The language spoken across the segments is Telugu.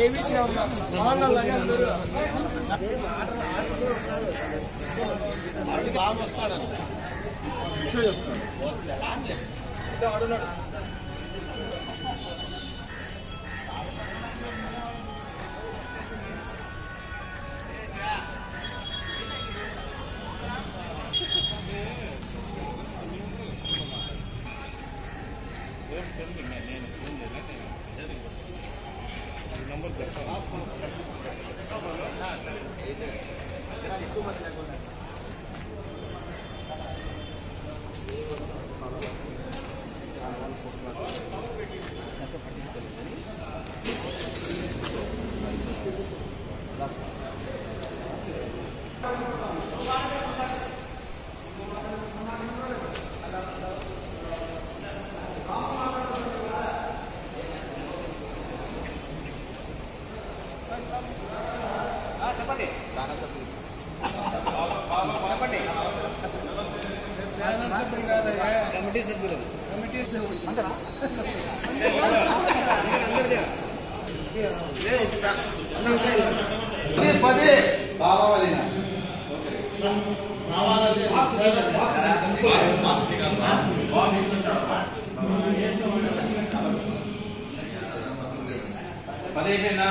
ఏమిచ్చినా బాగుండాలని అందరూ కమిటీ సభ్యులు కమిటీ పది బాబావదిన పదైపోయిందా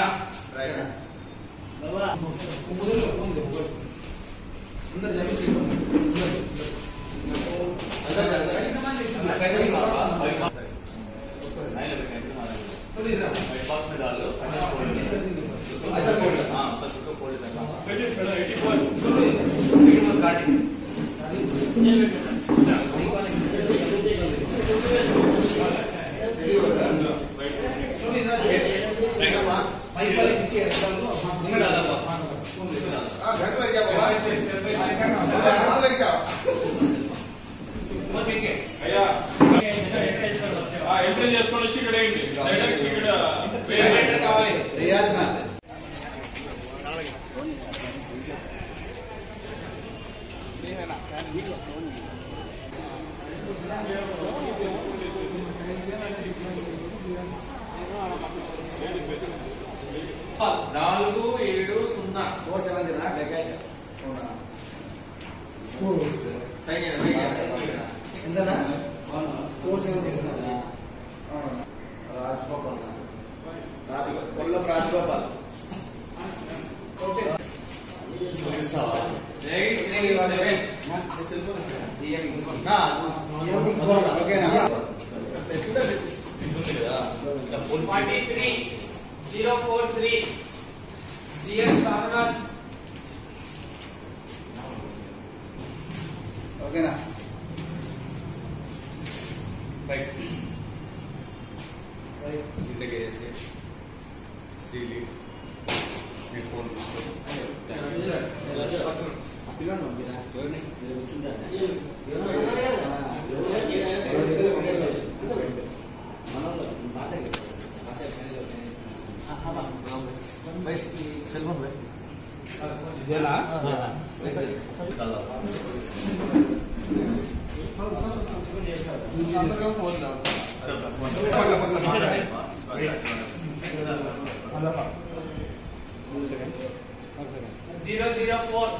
అయ్యా ఆ, ఎంట్రీ చేసుకొని వచ్చి ఇక్కడ ఏంటి డైరెక్ట్ ఇక్కడ పేరు కావాలి రియాజ్నా నాలుగు ఏడు సున్నా సైన్ చేయండి, సైన్ చేయండి. ఎంతనా ఫోర్ సెవెన్ చేస్తున్నా రాజగోపాల్ రాజగో- Kollam Rajagopal eight three seven నా, ఓకేనా forty three zero four three GN Saranath ఓకేనా ఇంటికి వేసి సీలి మీ ఫోన్ తీసుకొని ఇదేనా జీరో జీరో ఫోర్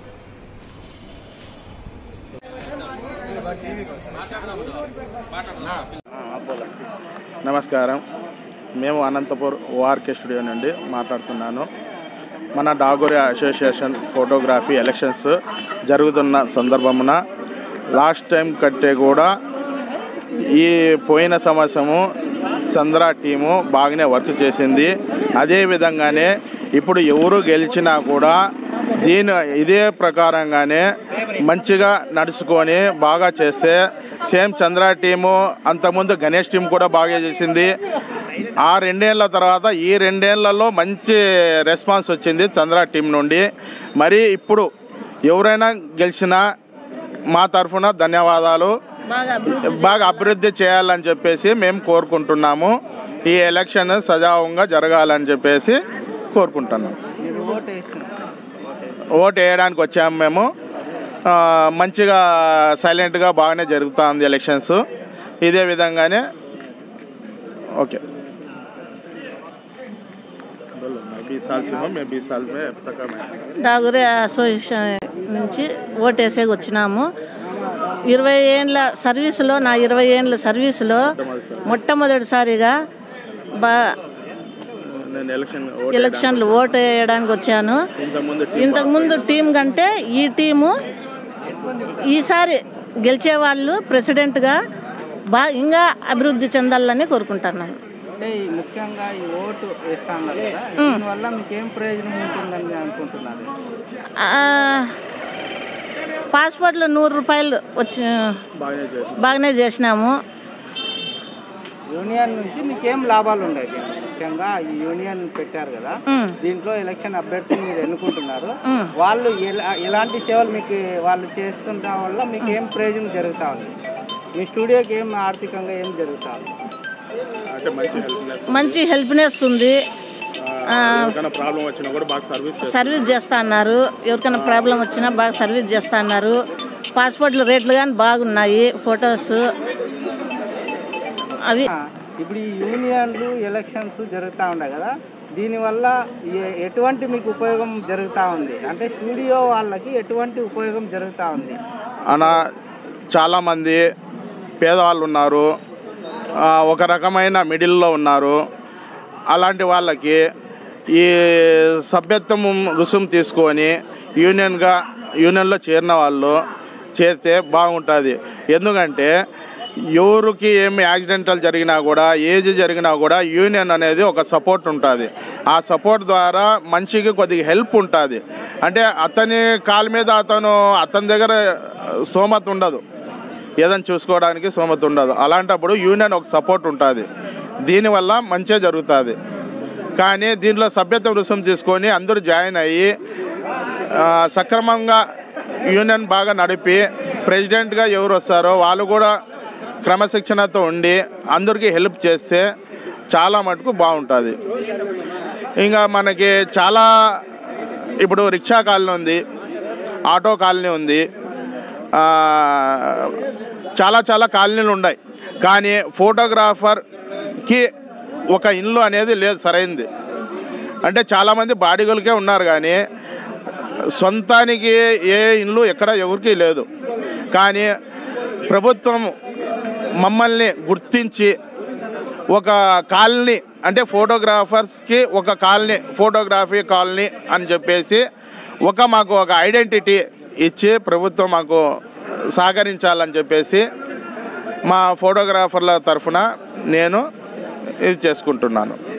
నమస్కారం మేము అనంతపూర్ ఓఆర్కే స్టూడియో నుండి మాట్లాడుతున్నాను మన డాగోరి అసోసియేషన్ ఫోటోగ్రఫీ ఎలక్షన్స్ జరుగుతున్న సందర్భమున లాస్ట్ టైం కంటే కూడా ఈ పోయిన సంవత్సరము చంద్ర టీము బాగానే వర్క్ చేసింది అదే విధంగానే ఇప్పుడు ఎవరు గెలిచినా కూడా దీని ఇదే ప్రకారంగానే మంచిగా నడుచుకొని బాగా చేస్తే సేమ్ చంద్ర టీము అంతకుముందు గణేష్ టీం కూడా బాగా చేసింది ఆ రెండేళ్ల తర్వాత ఈ రెండేళ్లలో మంచి రెస్పాన్స్ వచ్చింది చంద్ర టీం నుండి మరి ఇప్పుడు ఎవరైనా గెలిచినా మా తరఫున ధన్యవాదాలు బాగా అభివృద్ధి చేయాలని చెప్పేసి మేము కోరుకుంటున్నాము ఈ ఎలక్షన్ సజావుగా జరగాలని చెప్పేసి కోరుకుంటున్నాం ఓటు వేయడానికి వచ్చాము మేము ఆ, మంచిగా సైలెంట్గా బాగానే జరుగుతుంది ఎలక్షన్స్ ఇదే విధంగానే ఓకే बीस साल से हूँ मैं बीस साल में अब तक मैं డాగురే అసోసియేషన్ నుంచి ఓటేసేకి వచ్చినాము ఇరవై ఏండ్ల సర్వీసులో నా ఇరవై ఏండ్ల సర్వీసులో మొట్టమొదటిసారిగా బా నేను ఎలక్షన్ ఓట్ ఎలక్షన్లు ఓటు వేయడానికి వచ్చాను ఇంతకుముందు ఇంతకుముందు టీం కంటే ఈ టీము ఈసారి గెలిచే వాళ్ళు ప్రెసిడెంట్గా బా ఇంకా అభివృద్ధి చెందాలని కోరుకుంటున్నాను అంటే ఈ ముఖ్యంగా ఈ ఓటు వేస్తా ఉన్నారు కదా దీనివల్ల మీకు ఏం ప్రయోజనం ఉంటుందని అనుకుంటున్నారు ఆ, పాస్పోర్ట్లు నూరు రూపాయలు వచ్చి బాగానే చేసి బాగానే చేసినాము యూనియన్ నుంచి మీకు ఏం లాభాలు ఉన్నాయి దీంట్లో? ముఖ్యంగా ఈ యూనియన్ పెట్టారు కదా ఉమ్. దీంట్లో ఎలక్షన్ అభ్యర్థిని మీరు ఎన్నుకుంటున్నారు ఉమ్. వాళ్ళు ఎలా ఎలాంటి సేవలు మీకు వాళ్ళు చేస్తుండడం వల్ల మీకు ఏం ప్రయోజనం జరుగుతా ఉంది మీ స్టూడియోకి ఏం ఆర్థికంగా ఏం జరుగుతా ఉంది అంటే మంచి హెల్ప్నెస్ మంచి హెల్ప్నెస్ ఉంది ఆ, ఎవరికైనా ప్రాబ్లం వచ్చినా కూడా బాగా సర్వీస్ చేస్తారు సర్వీస్ చేస్తా అన్నారు ఎవరికైనా ప్రాబ్లం వచ్చినా బాగా సర్వీస్ చేస్తా అన్నారు పాస్పోర్ట్ల రేట్లు కానీ బాగున్నాయి ఫొటోస్ అవి ఆ, ఇప్పుడు ఈ యూనియన్లు ఎలక్షన్స్ జరుగుతూ ఉన్నాయి కదా దీనివల్ల ఎ- ఎటువంటి మీకు ఉపయోగం జరుగుతూ ఉంది అంటే స్టూడియో వాళ్ళకి ఎటువంటి ఉపయోగం జరుగుతూ ఉంది అన చాలామంది పేదవాళ్ళు ఉన్నారు ఆ, ఒక రకమైన మిడిల్లో ఉన్నారు అలాంటి వాళ్ళకి ఈ సభ్యత్వం రుసుము తీసుకొని యూనియన్గా యూనియన్లో చేరిన వాళ్ళు చేరితే బాగుంటుంది ఎందుకంటే ఎవరికి ఏమి యాక్సిడెంటల్ జరిగినా కూడా ఏజ్ జరిగినా కూడా యూనియన్ అనేది ఒక సపోర్ట్ ఉంటుంది ఆ సపోర్ట్ ద్వారా మనిషికి కొద్దిగా హెల్ప్ ఉంటుంది అంటే అతని కాలు మీద అతను అతని దగ్గర సోమత ఉండదు ఏదైనా చూసుకోవడానికి సోమత ఉండదు అలాంటప్పుడు యూనియన్ ఒక సపోర్ట్ ఉంటుంది దీనివల్ల మంచిగా జరుగుతుంది కానీ దీంట్లో సభ్యత్వం రుసుము తీసుకొని అందరూ జాయిన్ అయ్యి ఆ, సక్రమంగా యూనియన్ బాగా నడిపి ప్రెసిడెంట్గా ఎవరు వస్తారో వాళ్ళు కూడా క్రమశిక్షణతో ఉండి అందరికీ హెల్ప్ చేస్తే చాలా మటుకు బాగుంటుంది ఇంకా మనకి చాలా ఇప్పుడు రిక్షా కాలనీ ఉంది ఆటో కాలనీ ఉంది ఆ, చాలా చాలా కాలనీలు ఉన్నాయి కానీ ఫోటోగ్రాఫర్కి ఒక ఇల్లు అనేది లేదు సరైంది అంటే చాలామంది బాడిగలకే ఉన్నారు కానీ సొంతానికి ఏ ఇల్లు ఎక్కడ ఎవరికి లేదు కానీ ప్రభుత్వం మమ్మల్ని గుర్తించి ఒక కాలనీ అంటే ఫోటోగ్రాఫర్స్కి ఒక కాలనీ ఫోటోగ్రఫీ కాలనీ అని చెప్పేసి ఒక మాకు ఒక ఐడెంటిటీ ఇచ్చి ప్రభుత్వం మాకు సహకరించాలని చెప్పేసి మా ఫోటోగ్రాఫర్ల తరఫున నేను ఇది చేసుకుంటున్నాను